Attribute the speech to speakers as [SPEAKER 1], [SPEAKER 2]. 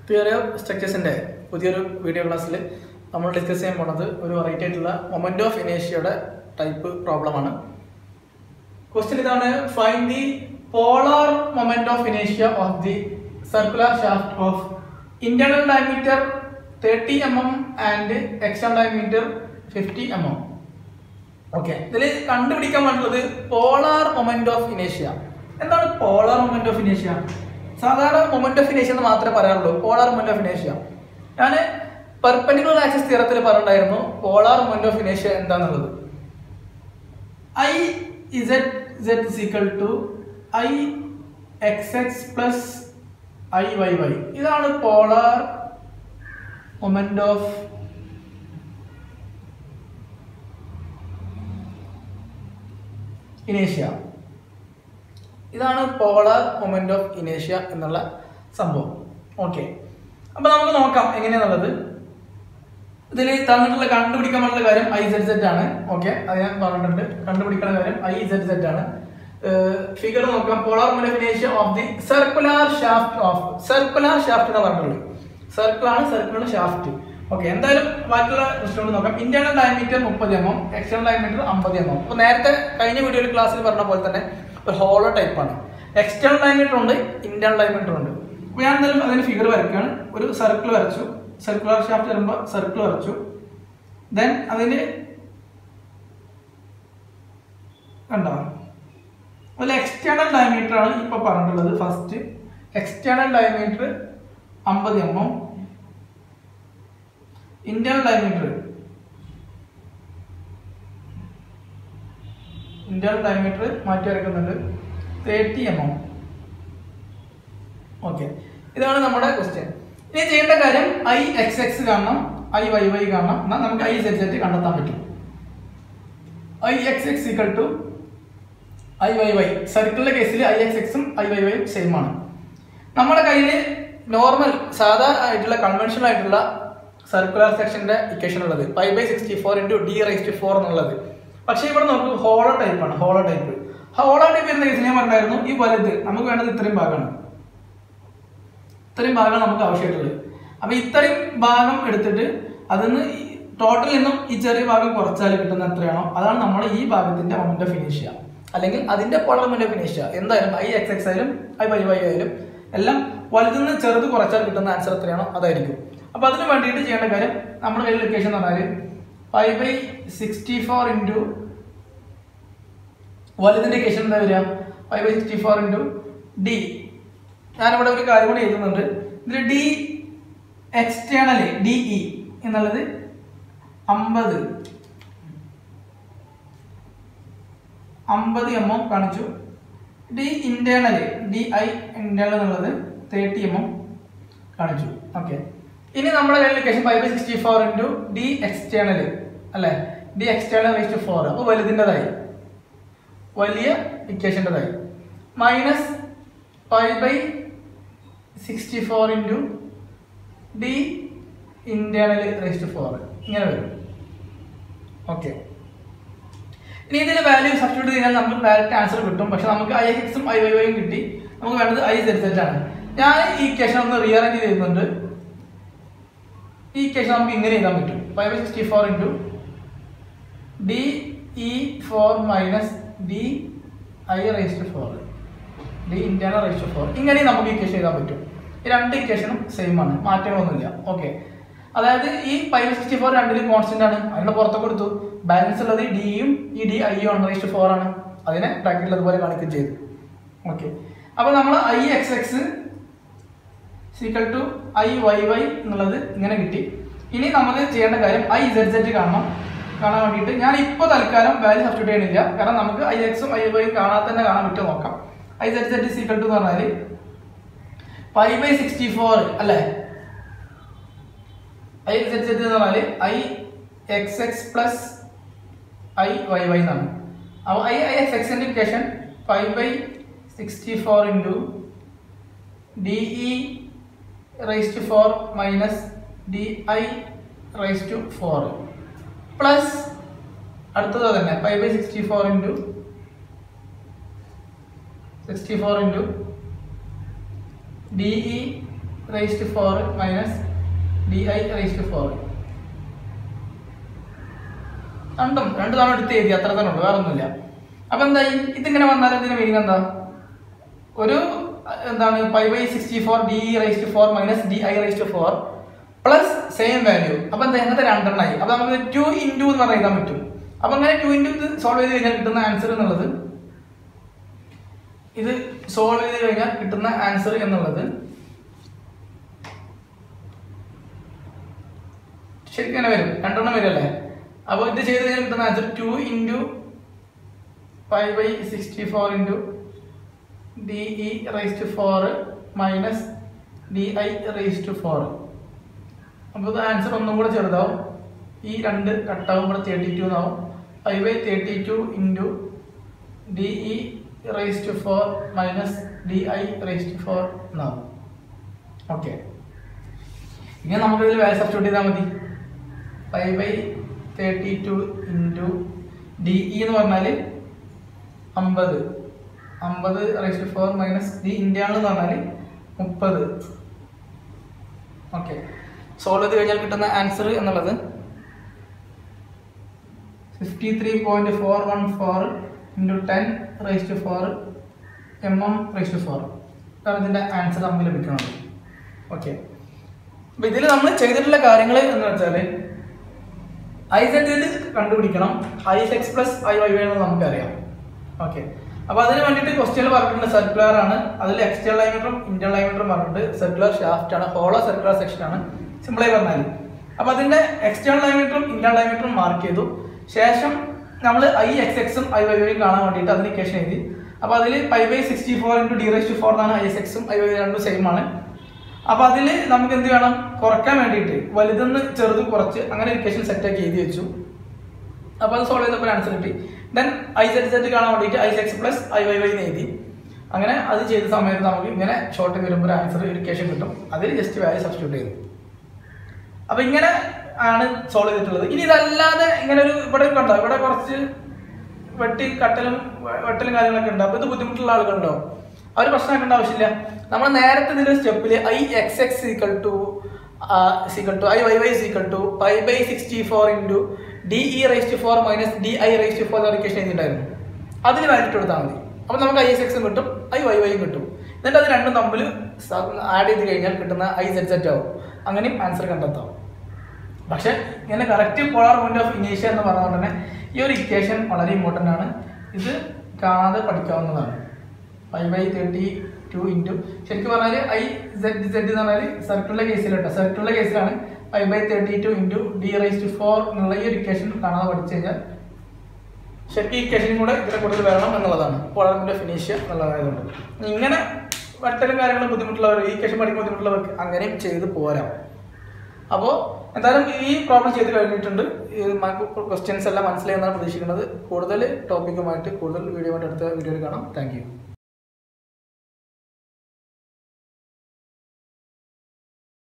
[SPEAKER 1] theory of സ്ട്രക്ചേഴ്സിന്റെ പുതിയൊരു video ക്ലാസ്സിൽ നമ്മൾ ഡിസ്കസ് ചെയ്യാൻ പോണത് ഒരു വെറൈറ്റി ആയിട്ടുള്ള മൊമെന്റ് ഓഫ് ഇനേഷ്യയുടെ ടൈപ്പ് പ്രോബ്ലമാണ് ക്വസ്റ്റ്യൻ ഇതാണ് find the polar moment of ഇനേഷ്യ of the circular shaft of internal diameter thirty M M and external diameter fifty M M okay ഇതിൽ കണ്ടുപിടിക്കാൻ വേണ്ടത് പോളാർ മൊമെന്റ് ഓഫ് ഇനേഷ്യ എന്താണ് പോളാർ മൊമെന്റ് ഓഫ് ഇനേഷ്യ സാധാരണ moment of ഇനേഷ്യ എന്ന് മാത്രമേ പറയാറുള്ളൂ പോളാർ മൊമെന്റ് ഓഫ് ഇനേഷ്യ ഞാൻ പെർപെൻഡിക്കുലർ ആക്സിസ് തിയറത്തിൽ പറഞ്ഞിട്ടുണ്ടായിരുന്നു പോളാർ മൊമെന്റ് ഓഫ് ഇനേഷ്യ എന്താണെന്നുള്ളത് I Z Z equal to I X X plus I Y Y ഇതാണ് പോളാർ മൊമെന്റ് ഓഫ് ഇനേഷ്യ ഇതാണ് പോളാർ മൊമെന്റ് ഓഫ് ഇനേഷ്യ എന്നുള്ള സംഭവം ഓക്കെ അപ്പൊ നമുക്ക് നോക്കാം എങ്ങനെയാന്നുള്ളത് ഇതിൽ തന്നിട്ടുള്ള കണ്ടുപിടിക്കാൻ വേണ്ട കാര്യം ഐ സെഡ് സെറ്റ് ആണ് ഓക്കെ അത് ഞാൻ പറഞ്ഞിട്ടുണ്ട് കണ്ടുപിടിക്കുന്ന കാര്യം ഐ സെഡ് സെറ്റ് ആണ് ഫിഗർ നോക്കാം പോളാർ മൊമെന്റ് ഓഫ് ഇനേഷ്യ of the circular shaft of circular shaft എന്ന് പറഞ്ഞിട്ടുള്ളത് സർക്കിൾ ആണ് സർക്കിളിന്റെ ഷാഫ്റ്റ് ഓക്കെ എന്തായാലും ബാക്കിയുള്ള ക്വസ്റ്റ്യൻ നോക്കാം ഇന്റേണൽ ഡയമീറ്റർ മുപ്പത് എം എം എക്സ്റ്റേണൽ ഡയമീറ്റർ അമ്പത് എം എം അപ്പൊ നേരത്തെ കഴിഞ്ഞ വീഡിയോയിൽ ക്ലാസ്സിൽ പറഞ്ഞ പോലെ തന്നെ ഒരു ഹോളോ ടൈപ്പ് ആണ് എക്സ്റ്റേണൽ ഡയമീറ്റർ ഉണ്ട് ഇന്റേണൽ ഡയമീറ്റർ ഉണ്ട് അപ്പൊ ഞാൻ എന്തായാലും അതിന് ഫിഗർ വരയ്ക്കുകയാണ് ഒരു സർക്കിൾ വരച്ചു സർക്കുലർ ഷാഫ്റ്റ് വരുമ്പോൾ സർക്കിൾ വരച്ചു ദെൻ അതിന് കണ്ടോ അതിൽ എക്സ്റ്റേണൽ ഡയമീറ്റർ ആണ് ഇപ്പൊ പറഞ്ഞിട്ടുള്ളത് ഫസ്റ്റ് എക്സ്റ്റേണൽ ഡയമീറ്റർ അമ്പത് M M internal diameter internal diameter മാറ്റി വരയ്ക്കുന്നുണ്ട് തേർട്ടി എം എം ഓക്കെ ഇതാണ് നമ്മുടെ ക്വസ്റ്റ്യൻ ഇനി ചെയ്യേണ്ട കാര്യം ഐ എക്സ് എക്സ് കാണണം ഐ വൈ വൈ കാണണം എന്നാൽ നമുക്ക് ഐ സെറ്റ് സെറ്റ് കണ്ടെത്താൻ പറ്റും I X X equal to I Y Y സർക്കിളിന്റെ കേസിൽ ഐ എക്സ് എക്സും ഐ വൈ വൈയും സെയിം ആണ് നമ്മുടെ കയ്യിൽ നോർമൽ സാധാ ആയിട്ടുള്ള കൺവെൻഷണൽ ആയിട്ടുള്ള സർക്കുലർ സെക്ഷന്റെ ഇക്വേഷൻ ഉള്ളത് five by sixty four into D raise to four എന്നുള്ളത് പക്ഷേ ഇവിടെ നമുക്ക് ഹോളോ ടൈപ്പ് ആണ് ഹോളോ ടൈപ്പ് ഹോളോ ടൈപ്പ് വരുന്ന കേസിൽ ഞാൻ പറഞ്ഞായിരുന്നു ഈ വലുത് നമുക്ക് വേണ്ടത് ഇത്രയും ഭാഗമാണ് ഇത്രയും ഭാഗം നമുക്ക് ആവശ്യമായിട്ടുള്ളത് അപ്പൊ ഇത്രയും ഭാഗം എടുത്തിട്ട് അതിന്ന് ടോട്ടൽ നിന്നും ഈ ചെറിയ ഭാഗം കുറച്ചാൽ കിട്ടുന്ന എത്രയാണോ അതാണ് നമ്മൾ ഈ ഭാഗത്തിന്റെ മൊമെന്റ് ഓഫ് ഇനേഷ്യ അല്ലെങ്കിൽ അതിന്റെ പോളർ മൊമെന്റ് ഓഫ് ഇനേഷ്യ എന്തായാലും ഐ എക്സ് എക്സ് ആയാലും ഐ വൈ വൈ ആയാലും എല്ലാം വലുതിന്ന് ചെറുത് കുറച്ചാൽ കിട്ടുന്ന ആൻസർ എത്രയാണോ അതായിരിക്കും അപ്പൊ അതിന് വേണ്ടിയിട്ട് ചെയ്യേണ്ട കാര്യം നമ്മുടെ കയ്യിൽ ലൊക്കേഷൻ എന്ന് പറഞ്ഞാൽ five by sixty four into വലുതിന്റെ കേഷൻ എന്താ വരിക five by sixty four into D ഞാനിവിടെ ഒരു കാര്യം കൂടി എഴുതുന്നുണ്ട് ഇതിൽ ഡി എക്സ്റ്റേണൽ ഡി ഇ എന്നുള്ളത് അമ്പത് അമ്പത് എം എം കാണിച്ചു D internal D I internal എന്നുള്ളത് തേർട്ടി എം എം കാണിച്ചു ഓക്കെ ഇനി നമ്മുടെ കയ്യിൽ location five by sixty four into D external അല്ലെ ഡി എക്സ്റ്റേണൽ റേസ്റ്റ് ഫോർ അപ്പോൾ വലുതിൻ്റെതായി വലിയ ഇക്വേഷൻ്റെതായി minus five by sixty four into D internal raise to four ഇങ്ങനെ വരും ഓക്കെ ഇനി ഇതിന്റെ വാല്യൂ സബ്സ്റ്റിറ്റ്യൂട്ട് ചെയ്താൽ നമുക്ക് ഡയറക്റ്റ് ആൻസർ കിട്ടും പക്ഷെ നമുക്ക് ഐ എക്സും ഐ വൈ വൈയും കിട്ടി നമുക്ക് വേണ്ടത് ഐ സെറ്റ് സെറ്റ് ആണ് ഞാൻ ഈ ഇക്വേഷൻ ഒന്ന് റീഅറേഞ്ച് ചെയ്യുന്നുണ്ട് ഈ ഇക്വേഷൻ നമുക്ക് ഇങ്ങനെ എഴുതാൻ പറ്റും five by sixty four into D E four minus D I raise to four D internal raise to four ഇങ്ങനെ നമുക്ക് ഇക്വേഷൻ എഴുതാൻ പറ്റും ഈ രണ്ട് ഇക്വേഷനും സെയിം ആണ് മാറ്റങ്ങളൊന്നുമില്ല ഓക്കെ അതായത് ഈ ഫൈവ് സിക്സ്റ്റി ഫോർ രണ്ടിലും കോൺസ്റ്റന്റ് ആണ് അതിന്റെ പുറത്തൊക്കെ കൊടുത്തു ബാലൻസ് ഉള്ളത് ഡിയും ഈ ഡി ഐ ആണ് റേസ്റ്റ് ഫോർ ആണ് അതിനെ ബ്രാക്കറ്റിൽ അതുപോലെ കാണിക്കുകയും ചെയ്തു ഓക്കെ അപ്പൊ നമ്മൾ I X X is equal to I Y Y എന്നുള്ളത് ഇങ്ങനെ കിട്ടി ഇനി നമുക്ക് ചെയ്യേണ്ട കാര്യം ഐ സെഡ് സെറ്റ് കാണണം കാണാൻ വേണ്ടിയിട്ട് ഞാൻ ഇപ്പോൾ തൽക്കാലം വാല്യൂ സബ്സ്റ്റിറ്റ്യൂട്ട് ചെയ്യണില്ല കാരണം നമുക്ക് ഐ എക്സും ഐ വൈയും കാണാതെ തന്നെ കാണാൻ പറ്റുമോ നോക്കാം I Z Z is equal to എന്ന് പറഞ്ഞാൽ ഫൈവ് ബൈ സിക്സ്റ്റി ഫോർ അല്ലേ ഐ സെറ്റ് സെറ്റ് എന്ന് പറഞ്ഞാൽ I X X plus I Y Y എന്നാണ് അപ്പോൾ ഐ ഐ എക്സ് എക്സിന്റെ equation five by sixty four into D E rice to four minus D I rice to four plus അടുത്തത് തന്നെ five by sixty four into sixty four into D E raise to four minus D I raise to four രണ്ടും രണ്ടു തവണ എടുത്ത് എഴുതി അത്ര തന്നെ ഉള്ളൂ വേറെ ഒന്നുമില്ല അപ്പൊ എന്തായി ഇതിങ്ങനെ വന്നാൽ ഇതിന്റെ മീനിങ് എന്താ ഒരു അഹ്, എന്താണ് pi by sixty four D raise to four minus D I raise to four plus same value അപ്പൊ എന്താ അങ്ങനത്തെ രണ്ടെണ്ണമായി അപ്പൊ നമുക്ക് ടു ഇൻറ്റു എന്ന് പറഞ്ഞാൽ എഴുതാൻ പറ്റും അപ്പൊ അങ്ങനെ ടു ഇൻറ്റു ഇത് സോൾവ് ചെയ്ത് കഴിഞ്ഞാൽ കിട്ടുന്ന ആൻസർ എന്നുള്ളത് ഇത് സോൾവ് ചെയ്ത് കഴിഞ്ഞാൽ കിട്ടുന്ന ആൻസർ എന്നുള്ളത് ശരിക്കും തന്നെ വരും രണ്ടെണ്ണം വരുമല്ലേ അപ്പോൾ ഇത് ചെയ്ത് കഴിഞ്ഞാൽ കിട്ടുന്ന answer two into five by sixty four into D E rice to four minus D I rice to four അപ്പോൾ ഇത് ആൻസർ ഒന്നും കൂടെ ചെറുതാവും ഈ രണ്ട് കട്ടാവും കൂടെ തേർട്ടി ടു എന്നാവും five by thirty two into D E rice to four minus D I rice to four എന്നാവും ഓക്കെ ഇങ്ങനെ നമുക്കിതിൽ വാല്യൂ സബ്സ്റ്റിറ്റ്യൂട്ട് ചെയ്താൽ മതി five by thirty two into D E എന്ന് പറഞ്ഞാൽ അമ്പത് അമ്പത് rise to four minus D ഇന്ത്യാണെന്ന് പറഞ്ഞാൽ മുപ്പത് ഓക്കെ സോൾവ് ചെയ്ത് കഴിഞ്ഞാൽ കിട്ടുന്ന ആൻസർ എന്നുള്ളത് fifty three point four one four into ten rise to four M M rice to four ഇതാണ് ഇതിൻ്റെ ആൻസർ നമുക്ക് ലഭിക്കുന്നത് ഓക്കെ അപ്പൊ ഇതിൽ നമ്മൾ ചെയ്തിട്ടുള്ള കാര്യങ്ങൾ എന്ന് വെച്ചാൽ ഐ സെഡ് കണ്ടുപിടിക്കണം I X plus I Y എന്ന് നമുക്കറിയാം ഓക്കെ അപ്പൊ അതിന് വേണ്ടിയിട്ട് ക്വസ്റ്റ്യൻ പറഞ്ഞിട്ടുണ്ട് സർക്കുലർ ആണ് അതിൽ എക്സ്റ്റേണൽ ഡയമീറ്ററും ഇന്റേണൽ ഡയമീറ്ററും പറഞ്ഞിട്ടുണ്ട് സർക്കുലർ ഷാഫ്റ്റ് ആണ് ഹോളോ സർക്കുലർ സെക്ഷൻ ആണ് സിമ്പിളായി പറഞ്ഞാൽ അപ്പൊ അതിന്റെ എക്സ്റ്റേണൽ ഡയമീറ്ററും ഇന്റേണൽ ഡയമീറ്ററും മാർക്ക് ചെയ്തു ശേഷം നമ്മൾ ഐ എക്സ് എക്സും ഐ വൈ വൈയും കാണാൻ വേണ്ടിയിട്ട് അതിന് ഇക്വേഷൻ എഴുതി അപ്പൊ അതിൽ pi by sixty four into D raise to four എന്നാണ് ഐ എസ് എക്സും ഐ വൈ രണ്ടും സെയിം ആണ് അപ്പൊ അതിൽ നമുക്ക് എന്ത് വേണം കുറയ്ക്കാൻ വേണ്ടിയിട്ട് വലുതെന്ന് ചെറുത് കുറച്ച് അങ്ങനെ ഇക്വേഷൻ സെറ്റ് ആക്കി എഴുതി വെച്ചു അപ്പൊ അത് സോൾവ് ചെയ്തപ്പോൾ ആൻസർ കിട്ടി ദെൻ ഐ സെറ്റ് സെറ്റ് കാണാൻ വേണ്ടിയിട്ട് I X plus I Y Y എഴുതി അങ്ങനെ അത് ചെയ്ത സമയത്ത് നമുക്ക് ഇങ്ങനെ ഷോർട്ട് വരുമ്പോൾ ഒരു ആൻസർ ഇരിക്കേഷൻ കിട്ടും അതിൽ ജസ്റ്റ് വാല്യൂ സബ്സ്റ്റിറ്റ്യൂട്ട് ചെയ്തു അപ്പൊ ഇങ്ങനെ ആണ് സോൾവ് ചെയ്തിട്ടുള്ളത് ഇനി ഇതല്ലാതെ ഇങ്ങനെ ഒരു ഇവിടെ കണ്ടോ ഇവിടെ കുറച്ച് വെട്ടി കട്ടലും വെ- വെട്ടലും കാര്യങ്ങളൊക്കെ ഉണ്ട് അപ്പൊ ഇത് ബുദ്ധിമുട്ടുള്ള ആളുകളുണ്ടോ അവർ പ്രശ്നമാക്കേണ്ട ആവശ്യമില്ല നമ്മൾ നേരത്തെ ഇതിന്റെ സ്റ്റെപ്പിൽ I X X equal to is equal to I Y Y is equal to pi by sixty four into D E rice to four minus D I rice to four equation എഴുതിയിട്ടുണ്ടായിരുന്നു അതിന് വാല്യൂ കൊടുത്താൽ മതി അപ്പൊ നമുക്ക് ഐ എസ് എക്സും കിട്ടും I Y വൈയും കിട്ടും എന്നിട്ട് അത് രണ്ടും തമ്മിൽ ആഡ് ചെയ്ത് കഴിഞ്ഞാൽ കിട്ടുന്ന ഐ സെറ്റ് സെറ്റ് ആവും അങ്ങനെയും ആൻസർ കണ്ടെത്താം പക്ഷെ ഇങ്ങനെ കറക്റ്റ് പോളാർ പോയിന്റ് ഓഫ് ഇനീഷ്യ എന്ന് പറഞ്ഞുകൊണ്ട് തന്നെ ഈ ഒരു ഇക്വേഷൻ വളരെ ഇമ്പോർട്ടൻ്റ് ആണ് ഇത് കാണാതെ പഠിക്കാവുന്നതാണ് five by thirty two into ശരിക്കും പറഞ്ഞാൽ ഐ സെഡ് സെഡ് എന്ന് പറഞ്ഞാൽ സർക്കിളിലെ കേസിലുണ്ട് സർക്കിളിലെ കേസിലാണ് five by thirty two into D raise to four എന്നുള്ള ഈ ഒരു ഇക്വേഷൻ കാണാതെ പഠിച്ചു കഴിഞ്ഞാൽ ശരിക്കും ഈ ഇക്വേഷനും കൂടെ ഇതിനെ കൂടുതൽ വരണം എന്നുള്ളതാണ് പോളാർ ഫിനിഷ്യ എന്നുള്ളതായതുകൊണ്ട് ഇങ്ങനെ വട്ടലും കാര്യങ്ങളും ബുദ്ധിമുട്ടുള്ളവർ ഈ ഇക്വേഷൻ പഠിക്കാൻ ബുദ്ധിമുട്ടുള്ളവർക്ക് അങ്ങനെയും ചെയ്ത് പോരാം അപ്പോൾ എന്തായാലും ഈ പ്രോബ്ലം ചെയ്ത് കഴിഞ്ഞിട്ടുണ്ട് ക്വസ്റ്റ്യൻസ് എല്ലാം മനസ്സിലായെന്നാണ് പ്രതീക്ഷിക്കുന്നത് കൂടുതൽ ടോപ്പിക്കുമായിട്ട് കൂടുതൽ വീഡിയോ ആയിട്ട് അടുത്ത വീഡിയോയിൽ കാണാം താങ്ക് യു